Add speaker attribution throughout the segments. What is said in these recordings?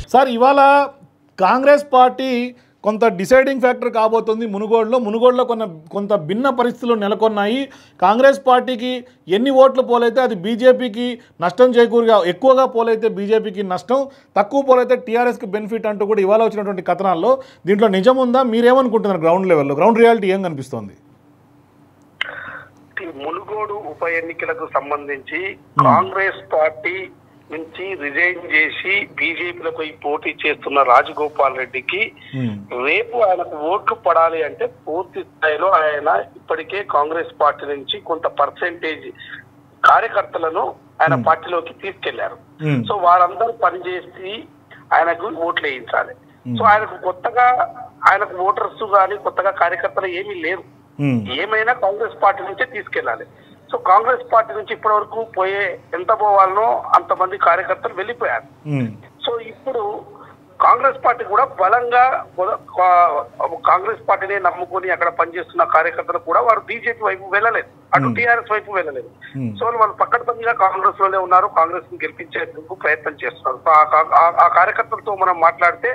Speaker 1: Sir ఇవాళ Congress party కొంత deciding factor కాబోతుంది మునుగోడులో మునుగోడులో కొన్న కొంత భిన్న పరిస్థితులు నెలకొన్నాయి కాంగ్రెస్ పార్టీకి ఎన్ని ఓట్లు పోలైతే అది బీజేపీకి నష్టం చేకూరుగా ఎక్కువగా పోలైతే బీజేపీకి నష్టం తక్కువ పోలైతే టీఆర్ఎస్కి బెనిఫిట్ అంటూ కూడా ఇవాళ వచ్చినటువంటి కథనాల్లో దీంట్లో నిజం ఉందా మీరేమనుకుంటున్నారు గ్రౌండ్ లెవెల్లో గ్రౌండ్ రియాలిటీ ఏం కనిపిస్తోంది
Speaker 2: ఈ మునుగోడు ఉప ఎన్నికలకు సంబంధించి కాంగ్రెస్ పార్టీ నుంచి రిజైన్ చేసి బీజేపీలో పోయి పోటీ చేస్తున్న రాజగోపాల్ రెడ్డికి
Speaker 1: ఉమ్,
Speaker 2: రేపు ఆయనకు ఓట్లు పడాలి అంటే పూర్తి స్థాయిలో ఆయన ఇప్పటికే కాంగ్రెస్ పార్టీ నుంచి కొంత పర్సెంటేజ్ కార్యకర్తలను ఆయన పార్టీలోకి తీసుకెళ్లారు
Speaker 1: ఉమ్,
Speaker 2: సో వారందరూ పనిచేసి ఆయనకు ఓట్లు వేయించాలి సో ఆయనకు కొత్తగా ఆయనకు ఓటర్స్ కానీ కొత్తగా కార్యకర్తలు ఏమీ లేరు
Speaker 1: ఉమ్,
Speaker 2: ఏమైనా కాంగ్రెస్ పార్టీ నుంచే తీసుకెళ్ళాలి సో కాంగ్రెస్ పార్టీ నుంచి ఇప్పటి వరకు పోయే ఎంత పోవాలనో అంతమంది కార్యకర్తలు వెళ్ళిపోయారు
Speaker 1: ఉమ్,
Speaker 2: సో ఇప్పుడు కాంగ్రెస్ పార్టీ కూడా బలంగా మొద- కా- కాంగ్రెస్ పార్టీని నమ్ముకొని అక్కడ పనిచేస్తున్న కార్యకర్తలు కూడా వారు బీజేపీ వైపు వెళ్ళలేదు అటు టీఆర్ఎస్ వైపు వెళ్ళలేదు
Speaker 1: Hmm.
Speaker 2: సో వాళ్ళు పక్కడబందిగా కాంగ్రెస్ లోనే ఉన్నారు కాంగ్రెస్ ని గెలిపించేందుకు ప్రయత్నం చేస్తున్నారు సో ఆ కా- ఆ- ఆ కార్యకర్తలతో మనం మాట్లాడితే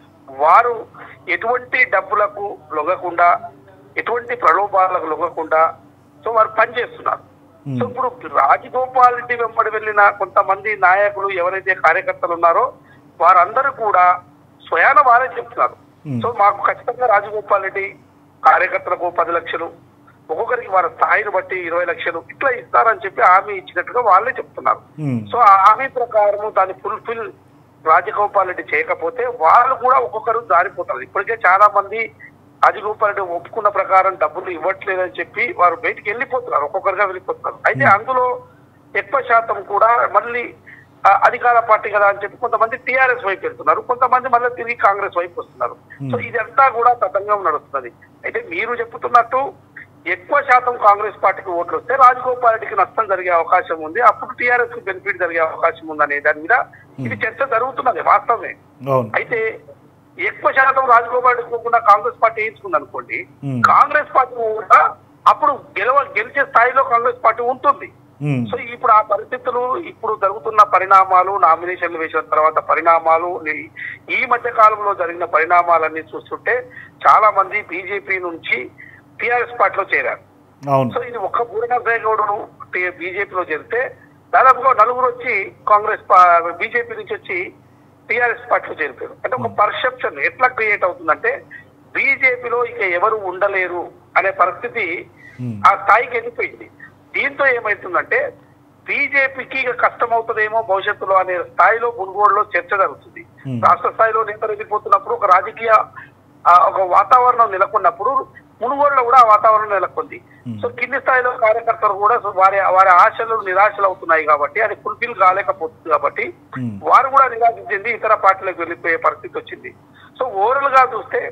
Speaker 2: వారు ఎటువంటి డబ్బులకు లొంగకుండా ఎటువంటి ప్రలోభాలకు లొంగకుండా సో వారు పనిచేస్తున్నారు సో ఇప్పుడు రాజగోపాల్ రెడ్డి వెంబడి వెళ్ళిన కొంతమంది నాయకులు ఎవరైతే కార్యకర్తలు ఉన్నారో వారందరూ కూడా స్వయాన వారే చెప్తున్నారు
Speaker 1: Hmm.
Speaker 2: సో మాకు ఖచ్చితంగా రాజగోపాల్ రెడ్డి కార్యకర్తలకు పది లక్షలు ఒక్కొక్కరికి వారి స్థాయిని బట్టి ఇరవై లక్షలు ఇట్లా ఇస్తారని చెప్పి హామీ ఇచ్చినట్టుగా వాళ్ళే చెప్తున్నారు
Speaker 1: ఉమ్,
Speaker 2: సో ఆ హామీ ప్రకారము దాన్ని ఫుల్ఫిల్ రాజగోపాల్ రెడ్డి చేయకపోతే వాళ్ళు కూడా ఒక్కొక్కరు జారిపోతారు ఇప్పటికే చాలా మంది రాజగోపాల్ రెడ్డి ఒప్పుకున్న ప్రకారం డబ్బులు ఇవ్వట్లేదని చెప్పి వారు బయటికి వెళ్ళిపోతున్నారు ఒక్కొక్కరుగా వెళ్ళిపోతున్నారు అయితే అందులో ఎక్కువ శాతం కూడా మళ్ళీ ఆ, అధికార పార్టీ కదా అని చెప్పి కొంతమంది టీఆర్ఎస్ వైపు వెళ్తున్నారు కొంతమంది మళ్ళీ తిరిగి కాంగ్రెస్ వైపు వస్తున్నారు సో ఇదంతా కూడా తతంగం నడుస్తున్నది అయితే మీరు చెప్తున్నట్టు ఎక్కువ శాతం కాంగ్రెస్ పార్టీకి ఓట్లు వస్తే రాజగోపాల్ రెడ్డికి నష్టం జరిగే అవకాశం ఉంది అప్పుడు టీఆర్ఎస్ కి బెనిఫిట్ జరిగే అవకాశం ఉందనే దాని మీద ఇది చర్చ జరుగుతున్నది వాస్తవమే
Speaker 1: అవును
Speaker 2: అయితే ఎక్కువ శాతం రాజగోపాల్ రెడ్డి పోకుండా కాంగ్రెస్ పార్టీ వేయించుకుంది అనుకోండి
Speaker 1: Hmm.
Speaker 2: కాంగ్రెస్ పార్టీ కూడా అప్పుడు గెలవ గెలిచే స్థాయిలో కాంగ్రెస్ పార్టీ ఉంటుంది
Speaker 1: ఉమ్,
Speaker 2: సో ఇప్పుడు ఆ పరిస్థితులు ఇప్పుడు జరుగుతున్న పరిణామాలు నామినేషన్లు వేసిన తర్వాత పరిణామాలు ఈ- ఈ మధ్య కాలంలో జరిగిన పరిణామాలన్నీ చూస్తుంటే చాలా మంది బీజేపీ నుంచి టిఆర్ఎస్ పార్టీలో చేరారు
Speaker 1: అవును
Speaker 2: సో ఇది ఒక్క పూర్ణాశ్రయ గౌడును బీజేపీలో చేరితే దాదాపుగా నలుగురు వచ్చి కాంగ్రెస్ బీజేపీ నుంచి వచ్చి టిఆర్ఎస్ పార్టీలో చేరిపోయారు అంటే ఒక పర్సెప్షన్ ఎట్లా క్రియేట్ అవుతుందంటే బీజేపీలో ఇక ఎవరు ఉండలేరు అనే పరిస్థితి
Speaker 1: ఉమ్,
Speaker 2: ఆ స్థాయికి వెళ్ళిపోయింది దీంతో ఏమైతుందంటే బీజేపీకి ఇక కష్టం అవుతుందేమో భవిష్యత్తులో అనే స్థాయిలో మునుగోడులో చర్చ జరుగుతుంది
Speaker 1: Hmm.
Speaker 2: రాష్ట్ర స్థాయిలో నేతలు వెళ్ళిపోతున్నప్పుడు ఒక రాజకీయ ఆ, ఒక వాతావరణం నెలకొన్నప్పుడు మునుగోడులో కూడా ఆ వాతావరణం నెలకొంది సో కింది స్థాయిలో కార్యకర్తలు కూడా సో వారి వారి ఆశలు నిరాశలు అవుతున్నాయి కాబట్టి అది ఫుల్ఫిల్ కాలేకపోతుంది కాబట్టి
Speaker 1: ఉమ్,
Speaker 2: వారు కూడా నిరాశ చెంది ఇతర పార్టీలకు వెళ్ళిపోయే పరిస్థితి వచ్చింది సో ఓవరాల్ గా చూస్తే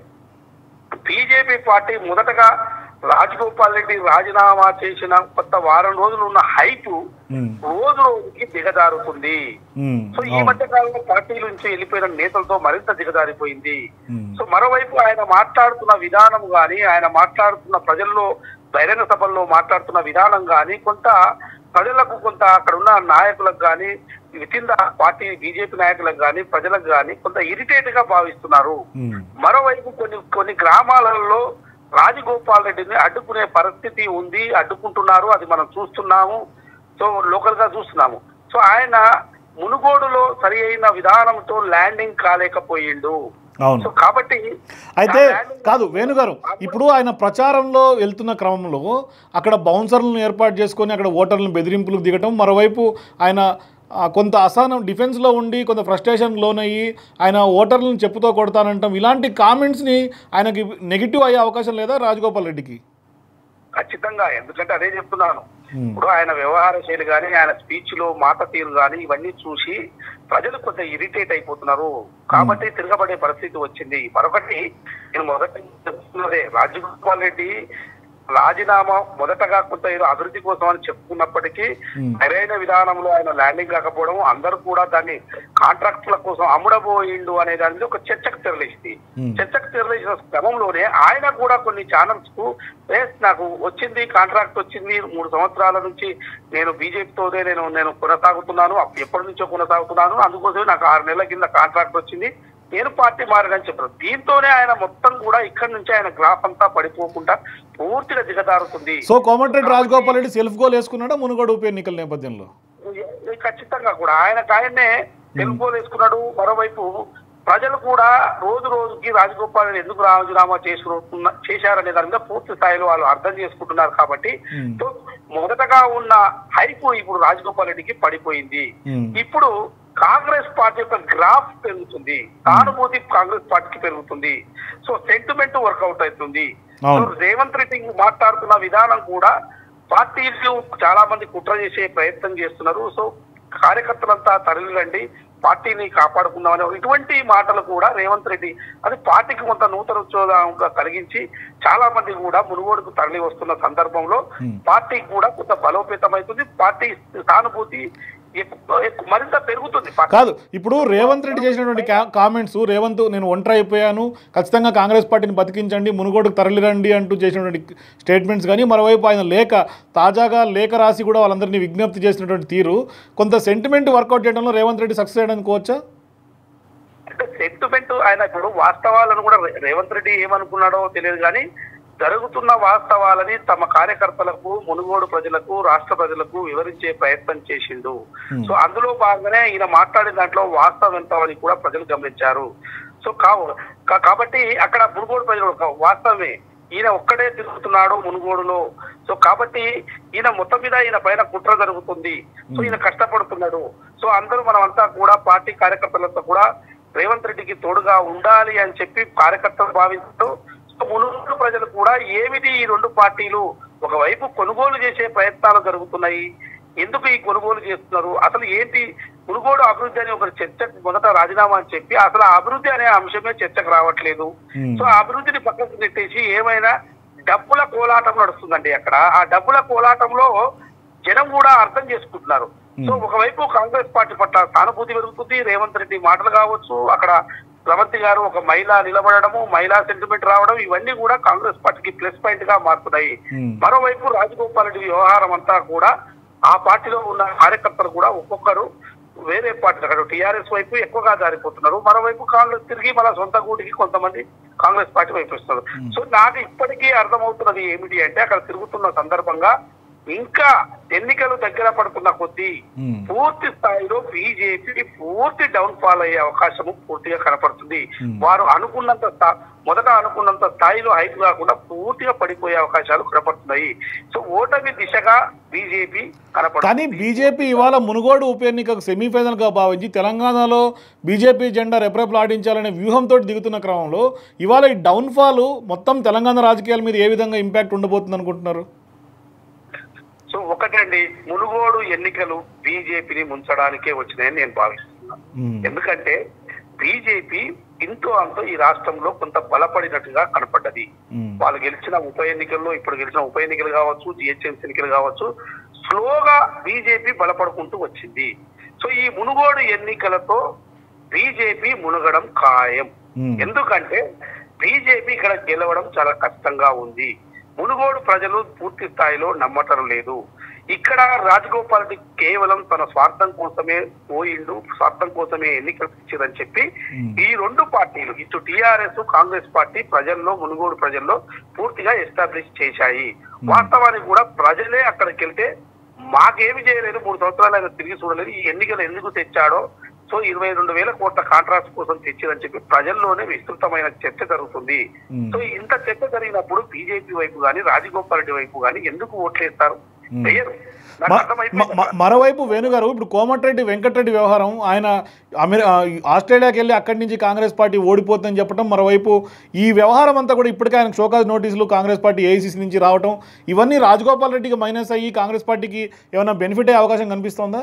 Speaker 2: బీజేపీ పార్టీ మొదటగా రాజగోపాల్ రెడ్డి రాజీనామా చేసిన కొత్త వారం రోజులు ఉన్న హైప్
Speaker 1: ఉమ్,
Speaker 2: రోజు రోజుకి దిగజారుతుంది
Speaker 1: ఉమ్,
Speaker 2: సో ఈ
Speaker 1: అవును
Speaker 2: మధ్య కాలంలో పార్టీల నుంచి వెళ్ళిపోయిన నేతలతో మరింత దిగజారిపోయింది
Speaker 1: ఉమ్,
Speaker 2: సో మరోవైపు ఆయన మాట్లాడుతున్న విధానం గాని ఆయన మాట్లాడుతున్న ప్రజల్లో బహిరంగ సభల్లో మాట్లాడుతున్న విధానం గాని కొంత ప్రజలకు కొంత అక్కడ ఉన్న నాయకులకు గాని వితిన్ ద పార్టీ బీజేపీ నాయకులకు గాని ప్రజలకు గాని కొంత ఇరిటేట్ గా భావిస్తున్నారు
Speaker 1: ఉమ్,
Speaker 2: మరోవైపు కొన్ని కొన్ని గ్రామాలలో రాజగోపాల్ రెడ్డిని అడ్డుకునే పరిస్థితి ఉంది అడ్డుకుంటున్నారు అది మనం చూస్తున్నాము సో లోకల్ గా చూస్తున్నాము సో ఆయన మునుగోడులో సరి అయిన విధానంతో ల్యాండింగ్ కాలేకపోయిండు
Speaker 1: అవును
Speaker 2: సో కాబట్టి
Speaker 1: అయితే
Speaker 2: ఆ ల్యాండింగ్
Speaker 1: కాదు వేణుగారు ఇప్పుడు ఆయన ప్రచారంలో వెళ్తున్న క్రమంలో అక్కడ బౌన్సర్లను ఏర్పాటు చేసుకొని అక్కడ ఓటర్లను బెదిరింపులకు దిగటం మరోవైపు ఆయన ఆ, కొంత అసహనం డిఫెన్స్లో ఉండి కొంత ఫ్రస్ట్రేషన్ లోనయ్యి ఆయన ఓటర్లను చెప్పుతో కొడతానంటాం ఇలాంటి కామెంట్స్ని ఆయనకి నెగిటివ్ అయ్యే అవకాశం లేదా రాజగోపాల్ రెడ్డికి
Speaker 2: ఖచ్చితంగా ఎందుకంటే అదే చెప్తున్నాను
Speaker 1: Hmm.
Speaker 2: ఇప్పుడు ఆయన వ్యవహార శైలి కానీ ఆయన స్పీచ్ లో మాట తీరు కానీ ఇవన్నీ చూసి ప్రజలు కొంత ఇరిటేట్ అయిపోతున్నారు కాబట్టి తిరగబడే పరిస్థితి వచ్చింది మరొకటి నేను మొదటి చెప్తున్నదే రాజగోపాల్ రెడ్డి రాజీనామా మొదటగా కొంత ఏదో అభివృద్ధి కోసం అని చెప్పుకున్నప్పటికీ
Speaker 1: Hmm.
Speaker 2: సరైన విధానంలో ఆయన ల్యాండింగ్ కాకపోవడం అందరూ కూడా దాన్ని కాంట్రాక్టుల కోసం అమ్ముడబోయిండు అనే దాని మీద ఒక చర్చకు తెరలేసింది
Speaker 1: Hmm.
Speaker 2: చర్చకు తెరలేసిన క్రమంలోనే ఆయన కూడా కొన్ని ఛానల్స్ కు "ఎస్, నాకు వచ్చింది కాంట్రాక్ట్ వచ్చింది మూడు సంవత్సరాల నుంచి నేను బీజేపీతోనే నేను నేను కొనసాగుతున్నాను అప్పుడు ఎప్పటి నుంచో కొనసాగుతున్నాను అందుకోసమే నాకు ఆరు నెలల కింద కాంట్రాక్ట్ వచ్చింది నేను పార్టీ మారని చెప్పారు దీంతోనే ఆయన మొత్తం కూడా ఇక్కడి నుంచి ఆయన గ్రాఫ్ అంతా పడిపోకుండా పూర్తిగా దిగజారుతుంది
Speaker 1: so Komatireddy Rajagopal Reddy self goal వేసుకున్నాడా మునుగోడు ఉప ఎన్నికల నేపథ్యంలో
Speaker 2: ఇది ఖచ్చితంగా కూడా ఆయనకు ఆయన్నే తెలుగులో వేసుకున్నాడు మరోవైపు ప్రజలు కూడా రోజు రోజుకి రాజగోపాల్ రెడ్డి ఎందుకు రాజీనామా చేసుకున్న చేశారనే దాని మీద పూర్తి స్థాయిలో వాళ్ళు అర్థం చేసుకుంటున్నారు కాబట్టి
Speaker 1: Hmm.
Speaker 2: సో మొదటగా ఉన్న హైప్ ఇప్పుడు రాజగోపాల్ రెడ్డికి పడిపోయింది
Speaker 1: Hmm.
Speaker 2: ఇప్పుడు కాంగ్రెస్ పార్టీ యొక్క గ్రాఫ్ పెరుగుతుంది సానుభూతి కాంగ్రెస్ పార్టీకి పెరుగుతుంది సో సెంటిమెంట్ వర్కౌట్ అవుతుంది సో
Speaker 1: అవును.
Speaker 2: రేవంత్ రెడ్డి మాట్లాడుతున్న విధానం కూడా పార్టీలు చాలా మంది కుట్ర చేసే ప్రయత్నం చేస్తున్నారు సో కార్యకర్తలంతా తరలిరండి పార్టీని కాపాడుకుందామని ఇటువంటి మాటలు కూడా రేవంత్ రెడ్డి అది పార్టీకి కొంత నూతన ఉత్సవంగా కలిగించి చాలా మంది కూడా మునుగోడుకు తరలి వస్తున్న సందర్భంలో
Speaker 1: Hmm.
Speaker 2: పార్టీకి కూడా కొంత బలోపేతమవుతుంది పార్టీ సానుభూతి ఎక్కు- ఎక్కు- మరింత పెరుగుతుంది పార్టీ
Speaker 1: కాదు ఇప్పుడు రేవంత్ రెడ్డి చేసినటువంటి కా- కామెంట్స్ రేవంత్ నేను ఒంటరి అయిపోయాను ఖచ్చితంగా కాంగ్రెస్ పార్టీని బతికించండి మునుగోడుకు తరలిరండి అంటూ చేసినటువంటి స్టేట్మెంట్స్ కానీ మరోవైపు ఆయన లేఖ తాజాగా లేఖ రాసి కూడా వాళ్ళందరినీ విజ్ఞప్తి చేసినటువంటి తీరు కొంత సెంటిమెంట్ వర్కౌట్ చేయడంలో రేవంత్ రెడ్డి సక్సెస్ అయ్యడానికి కోవచ్చా
Speaker 2: అంటే సెంటిమెంట్ ఆయన ఇప్పుడు వాస్తవాలను కూడా రే- రేవంత్ రెడ్డి ఏమనుకున్నాడో తెలియదు కానీ జరుగుతున్న వాస్తవాలని తమ కార్యకర్తలకు మునుగోడు ప్రజలకు రాష్ట్ర ప్రజలకు వివరించే ప్రయత్నం చేసిండు
Speaker 1: Hmm.
Speaker 2: సో అందులో భాగంగానే ఈయన మాట్లాడిన దాంట్లో వాస్తవం ఎంత అని కూడా ప్రజలు గమనించారు సో కావు కా- కాబట్టి అక్కడ మునుగోడు ప్రజలు ఒక వాస్తవమే ఈయన ఒక్కడే తిరుగుతున్నాడు మునుగోడులో సో కాబట్టి ఈయన మొత్తం మీద ఈయన పైన కుట్ర జరుగుతుంది సో ఈయన కష్టపడుతున్నాడు సో అందరూ మనం అంతా కూడా పార్టీ కార్యకర్తలంతా కూడా రేవంత్ రెడ్డికి తోడుగా ఉండాలి అని చెప్పి కార్యకర్తలు భావిస్తూ సో మునుగోడు ప్రజలు కూడా ఏమిటి ఈ రెండు పార్టీలు ఒకవైపు కొనుగోలు చేసే ప్రయత్నాలు జరుగుతున్నాయి ఎందుకు ఈ కొనుగోలు చేస్తున్నారు అసలు ఏంటి మునుగోడు అభివృద్ధి అనే ఒక చర్చ మొదట రాజీనామా అని చెప్పి అసలు ఆ అభివృద్ధి అనే అంశమే చర్చకు రావట్లేదు
Speaker 1: Hmm.
Speaker 2: సో ఆ అభివృద్ధిని పక్కకు నెట్టేసి ఏమైనా డబ్బుల కోలాటం నడుస్తుందండి అక్కడ ఆ డబ్బుల కోలాటంలో జనం కూడా అర్థం చేసుకుంటున్నారు సో ఒకవైపు కాంగ్రెస్ పార్టీ పట్ల సానుభూతి పెరుగుతుంది రేవంత్ రెడ్డి మాటలు కావచ్చు అక్కడ రవంతి గారు ఒక మహిళ నిలబడము మహిళా సెంటిమెంట్ రావడం ఇవన్నీ కూడా కాంగ్రెస్ పార్టీకి ప్లస్ పాయింట్ గా మారుతున్నాయి
Speaker 1: Hmm.
Speaker 2: మరోవైపు రాజగోపాల్ రెడ్డి వ్యవహారం అంతా కూడా ఆ పార్టీలో ఉన్న కార్యకర్తలు కూడా ఒక్కొక్కరు వేరే పార్టీ అక్కడ టీఆర్ఎస్ వైపు ఎక్కువగా జారిపోతున్నారు మరోవైపు కాంగ్రెస్ తిరిగి మన సొంత గూటికి కొంతమంది కాంగ్రెస్ పార్టీ వైపు వస్తున్నారు సో నాకు ఇప్పటికీ అర్థమవుతున్నది ఏమిటి అంటే అక్కడ తిరుగుతున్న సందర్భంగా ఇంకా ఎన్నికలు దగ్గర పడుతున్న కొద్దీ
Speaker 1: Hmm.
Speaker 2: పూర్తి స్థాయిలో బీజేపీ పూర్తి డౌన్ ఫాల్ అయ్యే అవకాశము పూర్తిగా కనపడుతుంది
Speaker 1: Hmm.
Speaker 2: వారు అనుకున్నంత స్థా- మొదట అనుకున్నంత స్థాయిలో హైప్ కాకుండా పూర్తిగా పడిపోయే అవకాశాలు కనపడుతున్నాయి సో ఓటమి దిశగా బీజేపీ
Speaker 1: కానీ
Speaker 2: కనపడుతుంది
Speaker 1: బీజేపీ ఇవాళ మునుగోడు ఉప ఎన్నికకు సెమీఫైనల్గా భావించి తెలంగాణలో బీజేపీ జెండా రెపరెపలాడించాలనే వ్యూహంతో దిగుతున్న క్రమంలో ఇవాళ ఈ డౌన్ఫాల్ మొత్తం తెలంగాణ రాజకీయాల మీద ఏ విధంగా ఇంపాక్ట్ ఉండబోతుంది అనుకుంటున్నారు
Speaker 2: సో ఒకటండి మునుగోడు ఎన్నికలు బీజేపీని ముంచడానికే వచ్చినాయని నేను భావిస్తున్నాను
Speaker 1: మ్మ్.
Speaker 2: ఎందుకంటే బీజేపీ ఇంతో అంతో ఈ రాష్ట్రంలో కొంత బలపడినట్టుగా కనపడ్డది
Speaker 1: మ్మ్.
Speaker 2: వాళ్ళు గెలిచిన ఉప ఎన్నికల్లో ఇప్పుడు గెలిచిన ఉప ఎన్నికలు కావచ్చు జిహెచ్ఎంసీ ఎన్నికలు కావచ్చు స్లోగా బీజేపీ బలపడుకుంటూ వచ్చింది సో ఈ మునుగోడు ఎన్నికలతో బీజేపీ మునగడం ఖాయం
Speaker 1: మ్మ్.
Speaker 2: ఎందుకంటే బీజేపీ ఇక్కడ గెలవడం చాలా కష్టంగా ఉంది మునుగోడు ప్రజలు పూర్తి స్థాయిలో నమ్మటం లేదు ఇక్కడ రాజగోపాల్ రెడ్డి కేవలం తన స్వార్థం కోసమే పోయిండు స్వార్థం కోసమే ఎన్నికలు ఇచ్చారని చెప్పి
Speaker 1: మ్మ్.
Speaker 2: ఈ రెండు పార్టీలు ఇటు టిఆర్ఎస్ కాంగ్రెస్ పార్టీ ప్రజల్లో మునుగోడు ప్రజల్లో పూర్తిగా ఎస్టాబ్లిష్ చేశాయి వాస్తవానికి కూడా ప్రజలే అక్కడికి వెళ్తే మాకేమి చేయలేదు మూడు సంవత్సరాలు ఆయన తిరిగి చూడలేదు ఈ ఎన్నికలు ఎందుకు తెచ్చాడో సో ఇరవై రెండు వేల కోట్ల కాంట్రాక్ట్స్ కోసం తెచ్చిందని చెప్పి ప్రజల్లోనే విస్తృతమైన చర్చ జరుగుతుంది
Speaker 1: మ్మ్.
Speaker 2: సో ఇంత చర్చ జరిగినప్పుడు బీజేపీ వైపు కానీ రాజగోపాల్ రెడ్డి వైపు కానీ ఎందుకు ఓట్లేస్తారు
Speaker 1: మ్మ్.
Speaker 2: వేయరు నాకు
Speaker 1: మ-
Speaker 2: అర్థమైపోయింది
Speaker 1: మ- మరోవైపు వేణుగారు ఇప్పుడు కోమటిరెడ్డి వెంకటరెడ్డి వ్యవహారం ఆయన అమెరి ఆ, ఆస్ట్రేలియాకి వెళ్ళి అక్కడి నుంచి కాంగ్రెస్ పార్టీ ఓడిపోతుందని చెప్పడం మరోవైపు ఈ వ్యవహారం అంతా కూడా ఇప్పటికే ఆయన షోకాజ్ నోటీసులు కాంగ్రెస్ పార్టీ ఏఐసీసీ నుంచి రావటం ఇవన్నీ రాజగోపాల్ రెడ్డికి మైనస్ అయ్యి కాంగ్రెస్ పార్టీకి ఏమైనా బెనిఫిట్ అయ్యే అవకాశం కనిపిస్తోందా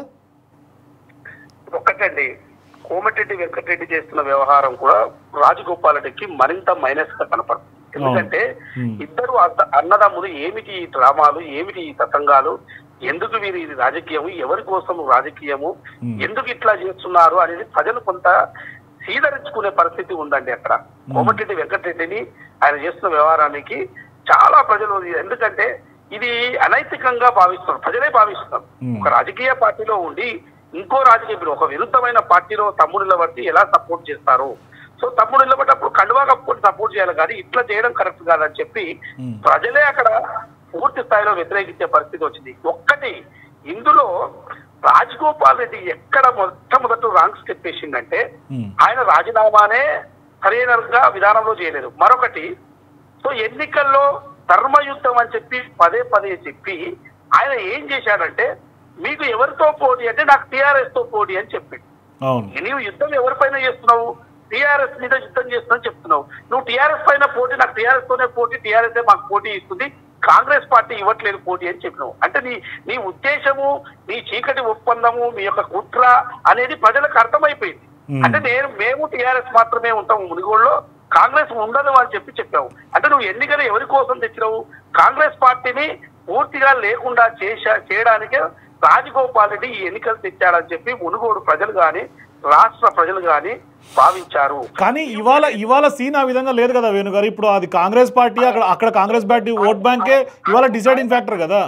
Speaker 2: ఒక్కటండి కోమటిరెడ్డి వెంకటరెడ్డి చేస్తున్న వ్యవహారం కూడా రాజగోపాల్ రెడ్డికి మరింత మైనస్ గా కనపడుతుంది ఎందుకంటే
Speaker 1: Hmm.
Speaker 2: ఇద్దరు అద్ద- అన్నదమ్ములు ఏమిటి ఈ డ్రామాలు ఏమిటి ఈ తతంగాలు ఎందుకు వీరు ఇది రాజకీయము ఎవరి కోసం రాజకీయము
Speaker 1: Hmm.
Speaker 2: ఎందుకు ఇట్లా చేస్తున్నారు అనేది ప్రజలు కొంత సీదరించుకునే పరిస్థితి ఉందండి అక్కడ కోమటిరెడ్డి వెంకటరెడ్డిని ఆయన చేస్తున్న వ్యవహారానికి చాలా ప్రజలు ఎందుకంటే ఇది అనైతికంగా భావిస్తున్నారు ప్రజలే భావిస్తున్నారు
Speaker 1: Hmm.
Speaker 2: ఒక రాజకీయ పార్టీలో ఉండి ఇంకో రాజకీయ ఇప్పుడు ఒక విరుద్ధమైన పార్టీలో తమ్ముడు నిలబట్టి ఎలా సపోర్ట్ చేస్తారు సో తమ్ముడు నిలబడ్డప్పుడు కండువా కప్పుకొని సపోర్ట్ చేయాలి కానీ ఇట్లా చేయడం కరెక్ట్ కాదని చెప్పి
Speaker 1: Hmm.
Speaker 2: ప్రజలే అక్కడ పూర్తి స్థాయిలో వ్యతిరేకించే పరిస్థితి వచ్చింది ఒక్కటి ఇందులో రాజగోపాల్ రెడ్డి ఎక్కడ మొట్టమొదటి రాంగ్ స్టెప్ వేసిందంటే
Speaker 1: Hmm.
Speaker 2: ఆయన రాజీనామానే సరైనగా విధానంలో చేయలేదు మరొకటి సో ఎన్నికల్లో ధర్మయుద్ధం అని చెప్పి పదే పదే చెప్పి ఆయన ఏం చేశాడంటే మీకు ఎవరితో పోటీ అంటే నాకు టిఆర్ఎస్ తో పోటీ అని చెప్పిండు
Speaker 1: అవును
Speaker 2: నీవు యుద్ధం ఎవరిపైన చేస్తున్నావు టిఆర్ఎస్ మీద యుద్ధం చేస్తున్నా చెప్తున్నావు నువ్వు టిఆర్ఎస్ పైన పోటీ నాకు టిఆర్ఎస్ తోనే పోటీ టిఆర్ఎస్ మాకు పోటీ ఇస్తుంది కాంగ్రెస్ పార్టీ ఇవ్వట్లేదు పోటీ అని చెప్పినావు అంటే నీ నీ ఉద్దేశము నీ చీకటి ఒప్పందము మీ యొక్క కుట్ర అనేది ప్రజలకు అర్థమైపోయింది
Speaker 1: Hmm.
Speaker 2: అంటే నేను మేము టిఆర్ఎస్ మాత్రమే ఉంటాము మునిగోడులో కాంగ్రెస్ ఉండదు అని చెప్పి చెప్పావు అంటే నువ్వు ఎన్నికలు ఎవరి కోసం తెచ్చినావు కాంగ్రెస్ పార్టీని పూర్తిగా లేకుండా చేశా చేయడానికే రాజగోపాల్ రెడ్డి ఈ ఎన్నికలు తెచ్చాడని చెప్పి మునుగోడు ప్రజలు గాని రాష్ట్ర ప్రజలు గాని భావించారు
Speaker 1: కానీ ఇవాళ ఇవాళ సీన్ ఆ విధంగా లేదు కదా వేణు గారు ఇప్పుడు అది కాంగ్రెస్ పార్టీ అక్కడ అక్కడ కాంగ్రెస్ పార్టీ ఓట్ బ్యాంకే ఇవాళ డిసైడింగ్ ఫ్యాక్టర్ కదా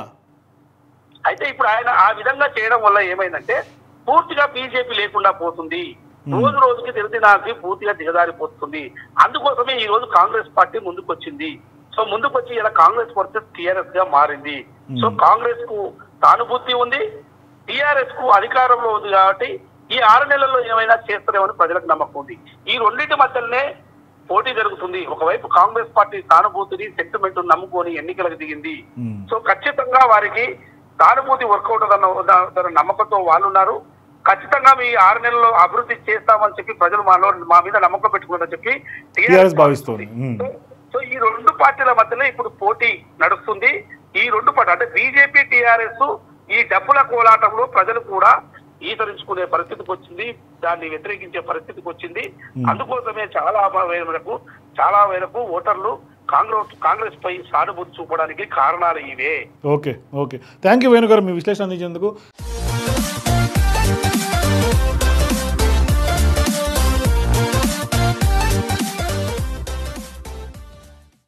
Speaker 2: అయితే ఇప్పుడు ఆయన ఆ విధంగా చేయడం వల్ల ఏమైందంటే పూర్తిగా బీజేపీ లేకుండా పోతుంది రోజు రోజుకి దినదినాకి పూర్తిగా దిగజారిపోతుంది అందుకోసమే ఈ రోజు కాంగ్రెస్ పార్టీ ముందుకు వచ్చింది సో ముందుకు వచ్చి ఇలా కాంగ్రెస్ వర్సెస్ టిఆర్ఎస్ గా మారింది సో కాంగ్రెస్ కు సానుభూతి ఉంది టిఆర్ఎస్ కు అధికారంలో ఉంది కాబట్టి ఈ ఆరు నెలల్లో ఏమైనా చేస్తారేమని ప్రజలకు నమ్మకం ఉంది ఈ రెండింటి మధ్యలోనే పోటీ జరుగుతుంది ఒకవైపు కాంగ్రెస్ పార్టీ సానుభూతిని సెంటిమెంట్ నమ్ముకొని ఎన్నికలకు దిగింది
Speaker 1: Hmm.
Speaker 2: సో ఖచ్చితంగా వారికి సానుభూతి వర్కౌట్ అన్న నమ్మకంతో వాళ్ళు ఉన్నారు ఖచ్చితంగా మీ ఆరు నెలల్లో అభివృద్ధి చేస్తామని చెప్పి ప్రజలు మాలో మా మీద నమ్మకం పెట్టుకున్నారని చెప్పి
Speaker 1: TRS భావిస్తోంది. మ్మ్.
Speaker 2: సో- సో ఈ రెండు పార్టీల మధ్యలో ఇప్పుడు పోటీ నడుస్తుంది ఈ రెండు పార్టీ అంటే బీజేపీ టిఆర్ఎస్ ఈ డబ్బుల కోలాటంలో ప్రజలు కూడా ఈతరించుకునే పరిస్థితికి వచ్చింది దాన్ని వ్యతిరేకించే పరిస్థితికి వచ్చింది అందుకోసమే చాలా మేరకు చాలా మేరకు ఓటర్లు కాంగ్రెస్ కాంగ్రెస్ పై సానుభూతి చూపడానికి కారణాలు ఇవే
Speaker 1: okay okay thank you Venu garu మీ విశ్లేషణ అందించేందుకు